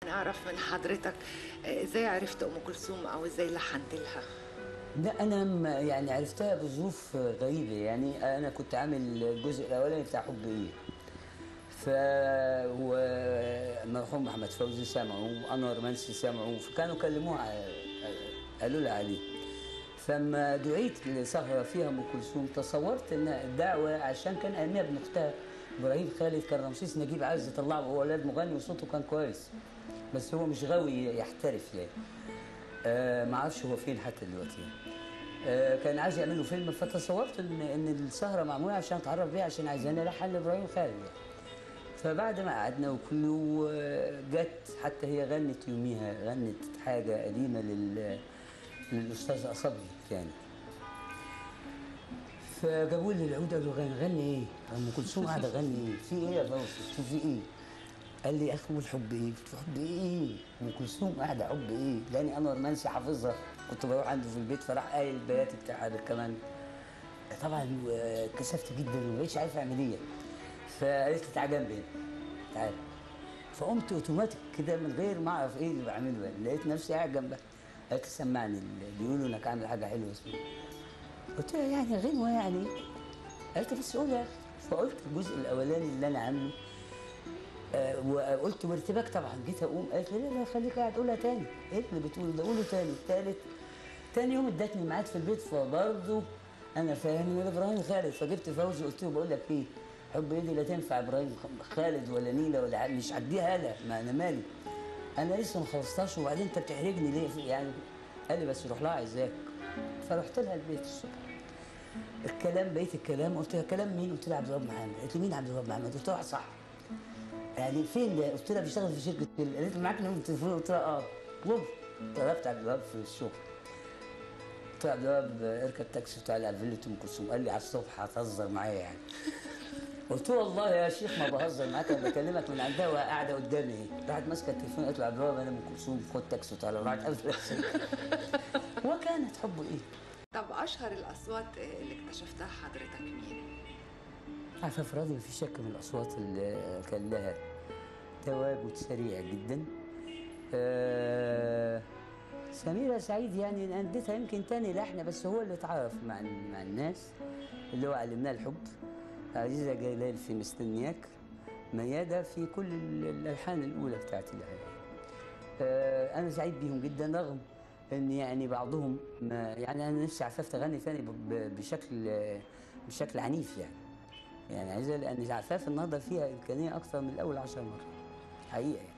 نعرف من حضرتك آه، ازاي عرفت ام كلثوم او ازاي لحنت لها لا انا م- يعني عرفتها بظروف غريبه يعني انا كنت عامل الجزء الاولاني بتاع حب ايه ف ومرحوم محمد فوزي سمعوا وانور منسي سمعوا فكانوا كلموها ع- قالوا لها عليه فلما دعيت لسهره فيها ام كلثوم تصورت ان الدعوه عشان كان امير بن اختها ابراهيم خالد كان رمسيس نجيب عايز يطلعه وهو ولد مغني وصوته كان كويس بس هو مش غاوي يحترف يعني آه ما اعرفش هو فين حتى دلوقتي آه كان عايز يعملوا فيلم فتصورت ان ان السهره معموله عشان اتعرف بيها عشان عايزاني الحن لابراهيم خالد يعني. فبعد ما قعدنا وكله آه، جت حتى هي غنت يوميها غنت حاجه قديمه لل للاستاذ اصبري كان فجابوا لي العود قالوا غني غني ايه؟ ام كلثوم قاعده غني ايه؟ في ايه يا فوزي؟ شوف في ايه؟ قال لي يا اخي والحب ايه؟ قلت له حب ايه؟ ام كلثوم قاعده حب ايه؟ لاني انور منسي حافظها كنت بروح عنده في البيت فراح قايل البيات بتاعها كمان طبعا آه، كسفت جدا وما بقتش عارف اعمل ايه فقالت لي تعالى جنبي هنا تعالى فقمت اوتوماتيك كده من غير ما اعرف ايه اللي بعمله يعني لقيت نفسي قاعد جنبها قالت لي سمعني اللي بيقولوا انك عامل حاجه حلوه اسمها قلت لها يعني غنوه يعني قالت لي بس قولها فقلت الجزء الاولاني اللي انا عامله آه، وقلت وارتباك طبعا جيت اقوم قالت لي لا لا خليك قاعد قولها تاني ايه اللي بتقوله ده قوله تاني تالت تاني يوم ادتني ميعاد في البيت فبرضه انا فاهم ولا ابراهيم خالد فجبت فوزي قلت له بقول لك ايه حب ايدي لا تنفع ابراهيم خالد ولا نيله ولا ع- مش عديها لا ما انا مالي انا لسه ما خلصتهاش وبعدين انت بتحرجني ليه يعني قال لي بس روح لها عايزاك فرحت لها البيت الصبح الكلام بقيت الكلام قلت لها كلام مين؟ قلت لها عبد الوهاب محمد قالت لي مين عبد الوهاب محمد؟ قلت لها صح يعني فين ده؟ قلت لها بيشتغل في شركه تل- قالت لي معاك نمره التليفون قلت لها اه اطلب طلبت عبد الوهاب في الشغل قلت له عبد الوهاب اركب تاكسي وتعالى على فيلة ام كلثوم قال لي على الصبح هتهزر معايا يعني قلت له والله يا شيخ ما بهزر معاك انا بكلمك من عندها وهي قاعده قدامي اهي راحت ماسكه التليفون قالت له عبد الوهاب انا ام كلثوم خد تاكسي وتعالى وراحت قابلت وكانت حبه ايه؟ طب اشهر الاصوات آه، اللي اكتشفتها حضرتك مين عفاف راضي ما في شك من الاصوات اللي كان لها تواجد سريع جدا آه سميرة سعيد يعني أنا اديتها يمكن تاني لحن بس هو اللي اتعرف مع مع الناس اللي هو علمناه الحب عزيزة جلال في مستنياك ميادة في كل ال- الألحان الأولى بتاعت الأغاني آه، انا سعيد بيهم جدا رغم ان يعني بعضهم ما يعني انا نفسي عفاف تغني تاني ب- ب- بشكل بشكل عنيف يعني يعني عايزه لان عفاف النهارده فيها امكانيه اكثر من الاول عشر مرات حقيقه يعني